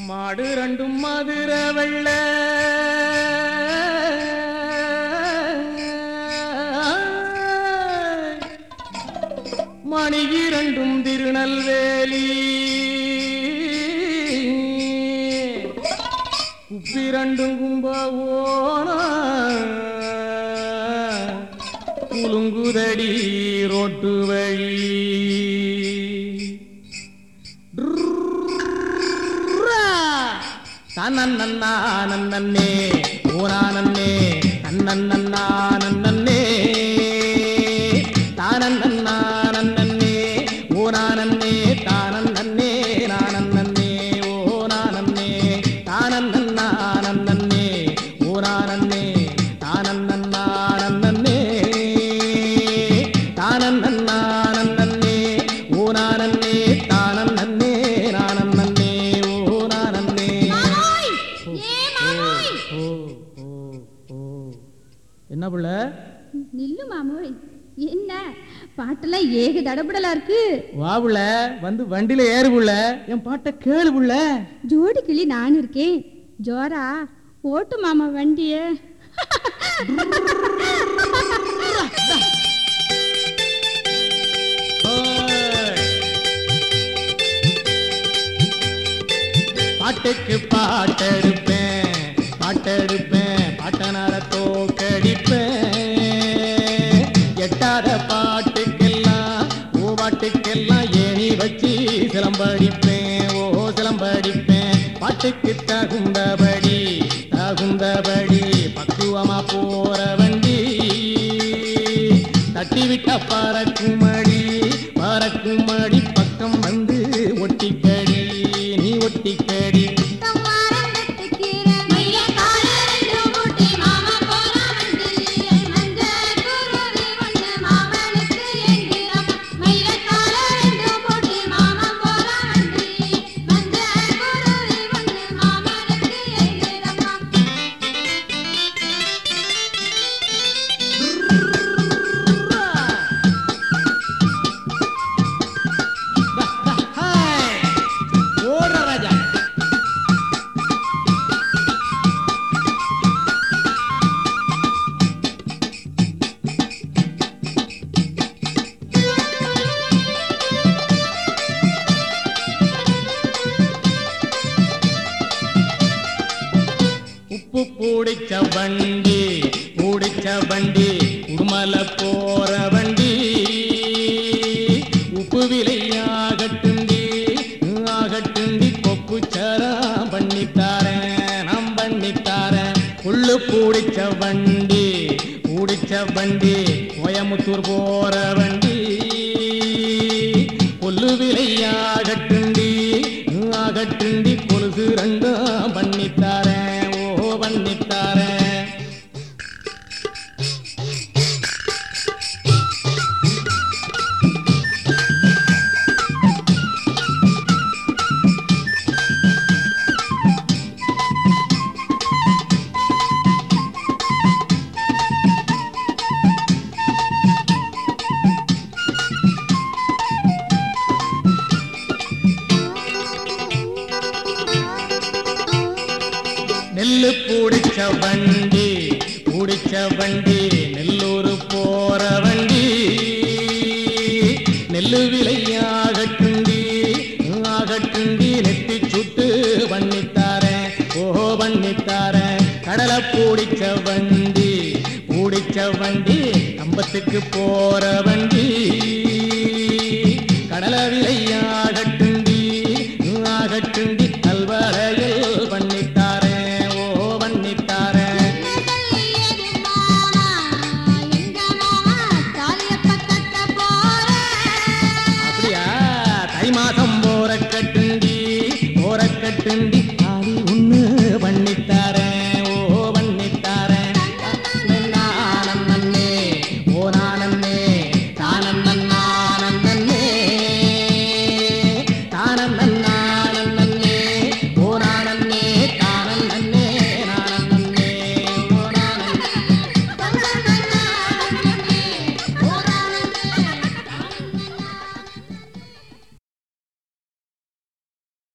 மாடு ரெண்டும் மதுர வெள்ள மணி இரண்டும் திருநெல்வேலி குப்பிரண்டும் கும்பகோண குலுங்குதடி ரோட்டு வழி தன்னே ஓரானன்னே தன்னன்னா நன்னே தானன்னா நன்னே ஓரானன்னே தானன்னே நானன்னே ஓரானன்னே தானன்னா நன்னே ஓரானன்னே தானன்னா நன்னே தானன்னா நன்னே ஓரானன்னே தானன்னே நானன்னே ஓரானன்னே மாமோய் ஏ மாமோய் ஓ ஓ ஓ என்ன புள்ள நில்லு மாமோய் என்ன பாட்டெல்லாம் ஏக தடபடலா இருக்கு வா புள்ள வந்து வண்டியில ஏறு புள்ள என் பாட்டை கேளு புள்ள ஜோடி கிளி நான் இருக்கேன் ஜோரா ஓட்டு மாமா வண்டிய ஓய். பாட்டுக்கு பாட்டெடுப்பேன் பாட்டெடுப்பேன் பாட்டனார தோக்கடிப்பேன் எட்டாத பாட்டுக்கெல்லாம் ஓ பாட்டுக்கெல்லாம் ஏணி வச்சு சிலம்படிப்பேன் ஓ சிலம்படிப்பேன் பாட்டுக்கு தகுந்தபடி தகுந்தபடி பக்குவமா போற வண்டி தட்டிவிட்ட பறக்குமடி பறக்குமடி பக்கம் வந்து ஒட்டிக்கடி நீ ஒட்டிக்கடி ஹாய் ஓடுற ராஜா உப்பு பூடிச்ச வண்டி பூடிச்ச வண்டி உடுமல போற வண்டி உப்பு விலையாகட்டுண்டி ஆகட்டுண்டி கொப்பு சரம் பண்ணித்தாரேன் நாம் பண்ணித்தாரேன் புல்லு பூடிச்ச வண்டி பூடிச்ச வண்டி கோயமுத்தூர் போற வண்டி புல்லு விலையாகட்டுண்டி ஆகட்டுண்டி கொலுசு ரெண்டும் பண்ணித்தாரேன் ஓ பண்ணித்தாரேன் நெல்லு பூடிச்ச வண்டி பூடிச்ச வண்டி நெல்லூர் போற வண்டி நெல்லு விலையாகட்டுண்டி ஆகட்டுண்டி நெத்தி சுட்டு பண்ணித்தாரேன் ஓ பண்ணித்தாரேன் கடலை பூடிச்ச வண்டி பூடிச்ச வண்டி கம்பத்துக்கு போற வண்டி கடல விலையாகட்டுண்டி ஆகட்டுண்டி கல்வரையில் பண்ணித்தாரேன் ஓ பண்ணித்தாரேன் அப்படியா தை மாசம் போற கட்டுண்டி போற கட்டுண்டி